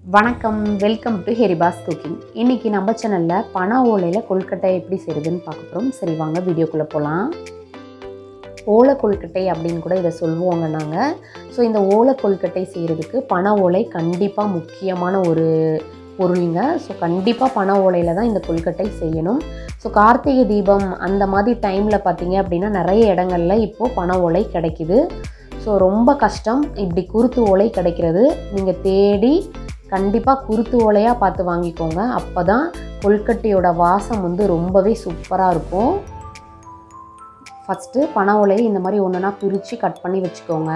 வணக்கம் welcome to ஹெரிபாஸ் cooking இன்றைக்கி நம்ம சேனலில் பனை ஓலையில் கொழுக்கட்டை எப்படி செய்கிறதுன்னு பார்க்க போகிறோம் சரி வாங்க வீடியோக்குள்ளே போகலாம் ஓலை கொழுக்கட்டை அப்படின்னு கூட இதை சொல்லுவோங்க நாங்கள் ஸோ இந்த ஓலை கொழுக்கட்டை செய்கிறதுக்கு பனை ஓலை கண்டிப்பாக முக்கியமான ஒரு பொருளுங்க ஸோ கண்டிப்பாக பனை ஓலையில் தான் இந்த கொழுக்கட்டை செய்யணும் ஸோ கார்த்திகை தீபம் அந்த மாதிரி டைமில் பார்த்தீங்க அப்படின்னா நிறைய இடங்கள்ல இப்போது பனை ஓலை கிடைக்குது ஸோ ரொம்ப கஷ்டம் இப்படி குருத்து ஓலை கிடைக்கிறது நீங்கள் தேடி கண்டிப்பாக குருத்து ஓலையாக பார்த்து வாங்கிக்கோங்க அப்போ தான் கொழுக்கட்டையோட வாசம் வந்து ரொம்பவே சூப்பராக இருக்கும் ஃபஸ்ட்டு பனை ஓலையை இந்த மாதிரி ஒன்றுனா பிரித்து கட் பண்ணி வச்சுக்கோங்க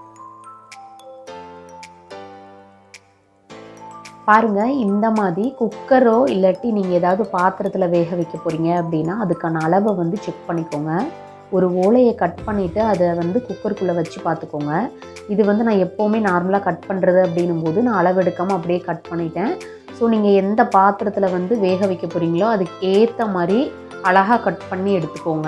பாருங்கள் இந்த மாதிரி குக்கரோ இல்லாட்டி நீங்கள் ஏதாவது பாத்திரத்தில் வேக வைக்க போகிறீங்க அப்படின்னா அதுக்கான அளவை வந்து செக் பண்ணிக்கோங்க ஒரு ஓலையை கட் பண்ணிவிட்டு அதை வந்து குக்கருக்குள்ளே வச்சு பார்த்துக்கோங்க இது வந்து நான் எப்போவுமே நார்மலாக கட் பண்ணுறது அப்படின்னும் போது நான் அளவெடுக்காமல் அப்படியே கட் பண்ணிட்டேன் ஸோ நீங்கள் எந்த பாத்திரத்தில் வந்து வேக வைக்க போகிறீங்களோ அதுக்கு ஏற்ற மாதிரி அழகாக கட் பண்ணி எடுத்துக்கோங்க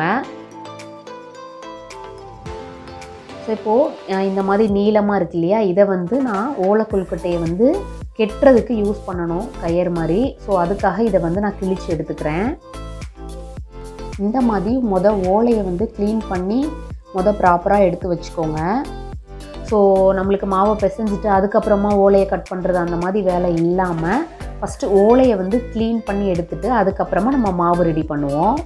ஸோ இப்போது இந்த மாதிரி நீளமாக இருக்கு இல்லையா இதை வந்து நான் ஓலை கொழுக்கட்டையை வந்து கெட்டுறதுக்கு யூஸ் பண்ணணும் கயிறு மாதிரி ஸோ அதுக்காக இதை வந்து நான் கிழிச்சு எடுத்துக்கிறேன் இந்த மாதிரி மொத ஓலையை வந்து க்ளீன் பண்ணி மொத ப்ராப்பராக எடுத்து வச்சுக்கோங்க ஸோ நம்மளுக்கு மாவை பிசைஞ்சிட்டு அதுக்கப்புறமா ஓலையை கட் பண்ணுறது அந்த மாதிரி வேலை இல்லாமல் ஃபஸ்ட்டு ஓலையை வந்து க்ளீன் பண்ணி எடுத்துட்டு அதுக்கப்புறமா நம்ம மாவு ரெடி பண்ணுவோம்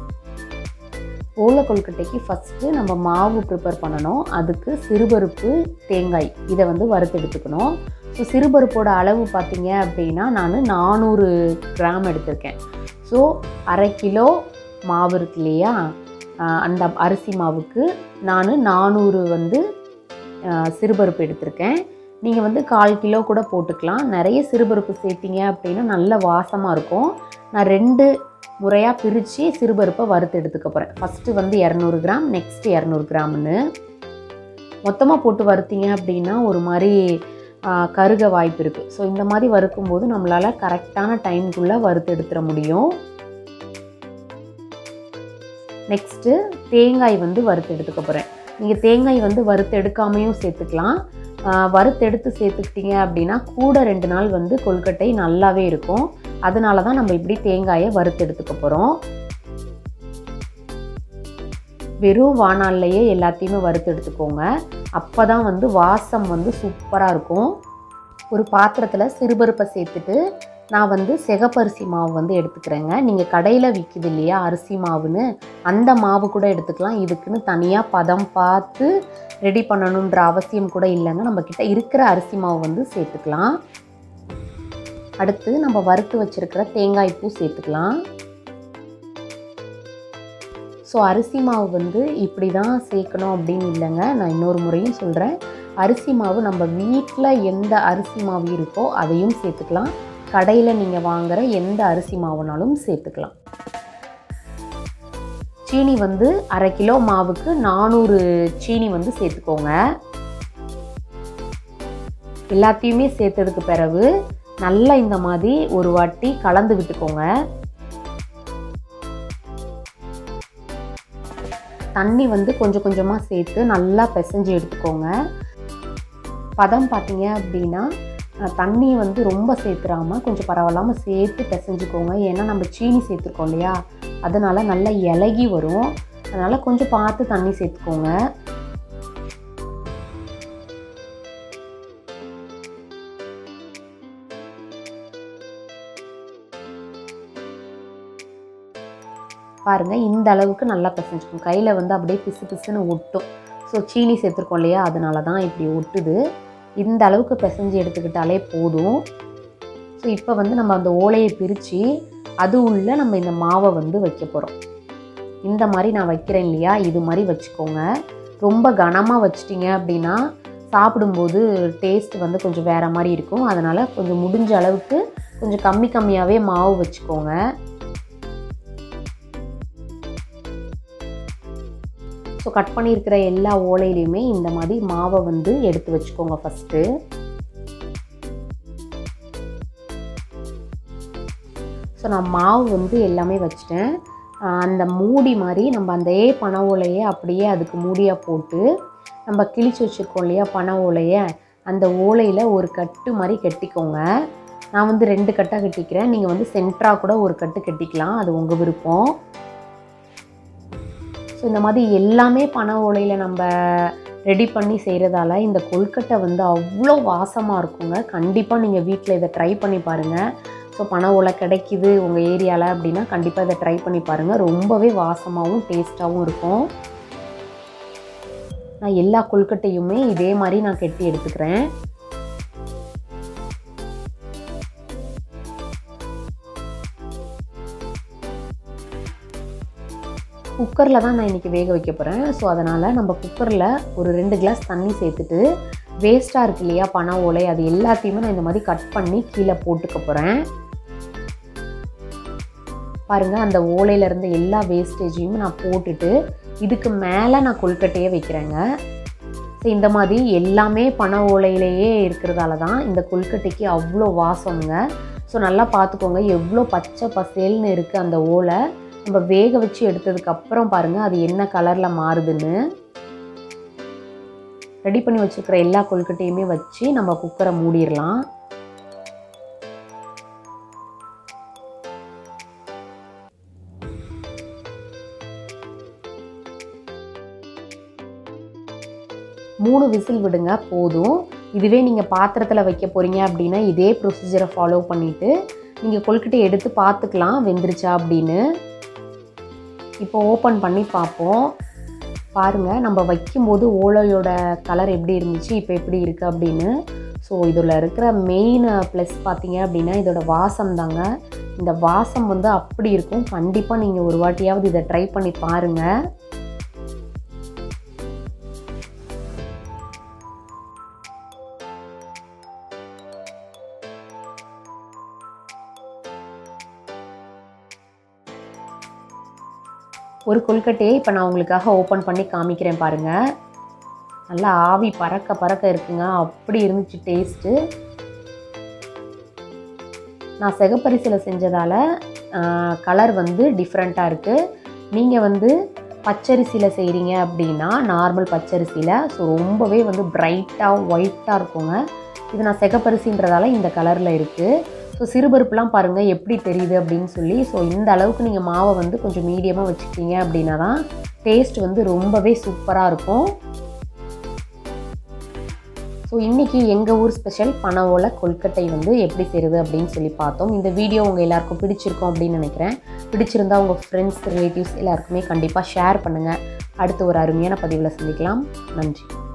ஓலை கொழுக்கட்டைக்கு ஃபஸ்ட்டு நம்ம மாவு ப்ரிப்பேர் பண்ணணும் அதுக்கு சிறுபருப்பு தேங்காய் இதை வந்து வறுத்து எடுத்துக்கணும் ஸோ சிறுபருப்போட அளவு பார்த்தீங்க அப்படின்னா நான் நானூறு கிராம் எடுத்திருக்கேன் ஸோ அரை கிலோ மாவு இருக்கு இல்லையா அந்த அரிசி மாவுக்கு நான் நானூறு வந்து சிறுபருப்பு எடுத்திருக்கேன் நீங்கள் வந்து கால் கிலோ கூட போட்டுக்கலாம் நிறைய சிறுபருப்பு சேர்த்திங்க அப்படின்னா நல்ல வாசமாக இருக்கும் நான் ரெண்டு முறையாக பிரித்து சிறுபருப்பை வறுத்து எடுத்துக்க போகிறேன் ஃபஸ்ட்டு வந்து இரநூறு கிராம் நெக்ஸ்ட்டு இரநூறு கிராம்னு மொத்தமாக போட்டு வறுத்தீங்க அப்படின்னா ஒரு மாதிரி கருக வாய்ப்பு இருக்குது ஸோ இந்த மாதிரி வறுக்கும்போது நம்மளால் கரெக்டான டைம்குள்ளே வறுத்து எடுத்துட முடியும் நெக்ஸ்ட்டு தேங்காய் வந்து வறுத்து எடுத்துக்க போகிறேன் நீங்கள் தேங்காய் வந்து வறுத்து எடுக்காமையும் சேர்த்துக்கலாம் வறுத்து எடுத்து சேர்த்துக்கிட்டீங்க அப்படின்னா கூட ரெண்டு நாள் வந்து கொழுக்கட்டை நல்லாவே இருக்கும் அதனால தான் நம்ம இப்படி தேங்காயை வறுத்து எடுத்துக்க போகிறோம் வெறும் வானால்லையே எல்லாத்தையுமே வறுத்து எடுத்துக்கோங்க அப்போ தான் வந்து வாசம் வந்து சூப்பராக இருக்கும் ஒரு பாத்திரத்தில் சிறுபருப்பை சேர்த்துட்டு நான் வந்து சிகப்பரிசி மாவு வந்து எடுத்துக்கிறேங்க நீங்கள் கடையில் விற்கிது இல்லையா அரிசி மாவுன்னு அந்த மாவு கூட எடுத்துக்கலாம் இதுக்குன்னு தனியாக பதம் பார்த்து ரெடி பண்ணணுன்ற அவசியம் கூட இல்லைங்க நம்மக்கிட்ட இருக்கிற அரிசி மாவு வந்து சேர்த்துக்கலாம் அடுத்து நம்ம வறுத்து வச்சுருக்கிற தேங்காய் பூ சேர்த்துக்கலாம் ஸோ அரிசி மாவு வந்து இப்படி தான் சேர்க்கணும் அப்படின்னு இல்லைங்க நான் இன்னொரு முறையும் சொல்கிறேன் அரிசி மாவு நம்ம வீட்டில் எந்த அரிசி மாவு இருக்கோ அதையும் சேர்த்துக்கலாம் கடையில் நீங்கள் வாங்குகிற எந்த அரிசி மாவுனாலும் சேர்த்துக்கலாம் சீனி வந்து அரை கிலோ மாவுக்கு நானூறு சீனி வந்து சேர்த்துக்கோங்க எல்லாத்தையுமே சேர்த்ததுக்கு பிறகு நல்லா இந்த மாதிரி ஒரு வாட்டி கலந்து விட்டுக்கோங்க தண்ணி வந்து கொஞ்சம் கொஞ்சமாக சேர்த்து நல்லா பிசைஞ்சு எடுத்துக்கோங்க பதம் பார்த்தீங்க அப்படின்னா தண்ணி வந்து ரொம்ப சேர்த்துறாமல் கொஞ்சம் பரவாயில்லாமல் சேர்த்து பிசைஞ்சுக்கோங்க ஏன்னா நம்ம சீனி சேர்த்துருக்கோம் இல்லையா அதனால் நல்லா இலகி வரும் அதனால் கொஞ்சம் பார்த்து தண்ணி சேர்த்துக்கோங்க பாருங்கள் இந்த அளவுக்கு நல்லா பிசைஞ்சுக்கோங்க கையில் வந்து அப்படியே பிசு பிசுன்னு ஒட்டும் ஸோ சீனி சேர்த்துருக்கோம் இல்லையா அதனால தான் இப்படி ஒட்டுது இந்த அளவுக்கு பிசைஞ்சு எடுத்துக்கிட்டாலே போதும் ஸோ இப்போ வந்து நம்ம அந்த ஓலையை பிரித்து அது உள்ள நம்ம இந்த மாவை வந்து வைக்க போகிறோம் இந்த மாதிரி நான் வைக்கிறேன் இல்லையா இது மாதிரி வச்சுக்கோங்க ரொம்ப கனமாக வச்சிட்டிங்க அப்படின்னா சாப்பிடும்போது டேஸ்ட் வந்து கொஞ்சம் வேறு மாதிரி இருக்கும் அதனால் கொஞ்சம் முடிஞ்ச அளவுக்கு கொஞ்சம் கம்மி கம்மியாகவே மாவு வச்சுக்கோங்க ஸோ கட் பண்ணியிருக்கிற எல்லா ஓலையிலையுமே இந்த மாதிரி மாவை வந்து எடுத்து வச்சுக்கோங்க ஃபஸ்ட்டு ஸோ நான் மாவு வந்து எல்லாமே வச்சுட்டேன் அந்த மூடி மாதிரி நம்ம அந்த ஏ பனை ஓலையை அப்படியே அதுக்கு மூடியாக போட்டு நம்ம கிழிச்சு வச்சுருக்கோம் இல்லையா பனை ஓலையை அந்த ஓலையில் ஒரு கட்டு மாதிரி கட்டிக்கோங்க நான் வந்து ரெண்டு கட்டாக கட்டிக்கிறேன் நீங்கள் வந்து சென்ட்ராக கூட ஒரு கட்டு கட்டிக்கலாம் அது உங்கள் விருப்பம் ஸோ இந்த மாதிரி எல்லாமே பனை ஓலையில் நம்ம ரெடி பண்ணி செய்கிறதால இந்த கொழுக்கட்டை வந்து அவ்வளோ வாசமாக இருக்குங்க கண்டிப்பாக நீங்கள் வீட்டில் இதை ட்ரை பண்ணி பாருங்கள் ஸோ பனை ஓலை கிடைக்குது உங்கள் ஏரியாவில் அப்படின்னா கண்டிப்பாக இதை ட்ரை பண்ணி பாருங்கள் ரொம்பவே வாசமாகவும் டேஸ்ட்டாகவும் இருக்கும் நான் எல்லா கொழுக்கட்டையுமே இதே மாதிரி நான் கெட்டி எடுத்துக்கிறேன் குக்கரில் தான் நான் இன்றைக்கி வேக வைக்க போகிறேன் ஸோ அதனால் நம்ம குக்கரில் ஒரு ரெண்டு கிளாஸ் தண்ணி சேர்த்துட்டு வேஸ்ட்டாக இருக்கு இல்லையா பனை ஓலை அது எல்லாத்தையுமே நான் இந்த மாதிரி கட் பண்ணி கீழே போட்டுக்க போகிறேன் பாருங்கள் அந்த ஓலையில் இருந்த எல்லா வேஸ்டேஜையும் நான் போட்டுட்டு இதுக்கு மேலே நான் கொழுக்கட்டையே வைக்கிறேங்க ஸோ இந்த மாதிரி எல்லாமே பனை ஓலையிலேயே இருக்கிறதால தான் இந்த கொழுக்கட்டைக்கு அவ்வளோ வாசம்ங்க ஸோ நல்லா பார்த்துக்கோங்க எவ்வளோ பச்சை பசேல்னு இருக்குது அந்த ஓலை நம்ம வேக வச்சு எடுத்ததுக்கப்புறம் பாருங்கள் அது என்ன கலரில் மாறுதுன்னு ரெடி பண்ணி வச்சுருக்கிற எல்லா கொழுக்கட்டையுமே வச்சு நம்ம குக்கரை மூடிடலாம் மூணு விசில் விடுங்க போதும் இதுவே நீங்கள் பாத்திரத்தில் வைக்க போகிறீங்க அப்படின்னா இதே ப்ரொசீஜரை ஃபாலோ பண்ணிவிட்டு நீங்கள் கொழுக்கட்டையை எடுத்து பார்த்துக்கலாம் வெந்துருச்சா அப்படின்னு இப்போ ஓப்பன் பண்ணி பார்ப்போம் பாருங்கள் நம்ம வைக்கும்போது ஓலையோட கலர் எப்படி இருந்துச்சு இப்போ எப்படி இருக்குது அப்படின்னு ஸோ இதில் இருக்கிற மெயின் ப்ளஸ் பார்த்தீங்க அப்படின்னா இதோட வாசம் தாங்க இந்த வாசம் வந்து அப்படி இருக்கும் கண்டிப்பாக நீங்கள் ஒரு வாட்டியாவது இதை ட்ரை பண்ணி பாருங்கள் ஒரு கொழுக்கட்டையை இப்போ நான் உங்களுக்காக ஓப்பன் பண்ணி காமிக்கிறேன் பாருங்கள் நல்லா ஆவி பறக்க பறக்க இருக்குங்க அப்படி இருந்துச்சு டேஸ்ட்டு நான் செகப்பரிசியில் செஞ்சதால் கலர் வந்து டிஃப்ரெண்ட்டாக இருக்குது நீங்கள் வந்து பச்சரிசியில் செய்கிறீங்க அப்படின்னா நார்மல் பச்சரிசியில் ஸோ ரொம்பவே வந்து பிரைட்டாக ஒயிட்டாக இருக்குங்க இது நான் செகப்பரிசின்றதால இந்த கலரில் இருக்குது ஸோ சிறுபருப்புலாம் பாருங்கள் எப்படி தெரியுது அப்படின்னு சொல்லி ஸோ இந்த அளவுக்கு நீங்கள் மாவை வந்து கொஞ்சம் மீடியமாக வச்சுக்கிட்டீங்க அப்படின்னா தான் டேஸ்ட் வந்து ரொம்பவே சூப்பராக இருக்கும் ஸோ இன்றைக்கி எங்கள் ஊர் ஸ்பெஷல் பனை ஓலை கொல்கட்டை வந்து எப்படி செய்கிறது அப்படின்னு சொல்லி பார்த்தோம் இந்த வீடியோ உங்கள் எல்லாருக்கும் பிடிச்சிருக்கும் அப்படின்னு நினைக்கிறேன் பிடிச்சிருந்தா உங்கள் ஃப்ரெண்ட்ஸ் ரிலேட்டிவ்ஸ் எல்லாருக்குமே கண்டிப்பாக ஷேர் பண்ணுங்கள் அடுத்து ஒரு அருமையான பதிவில் சந்திக்கலாம் நன்றி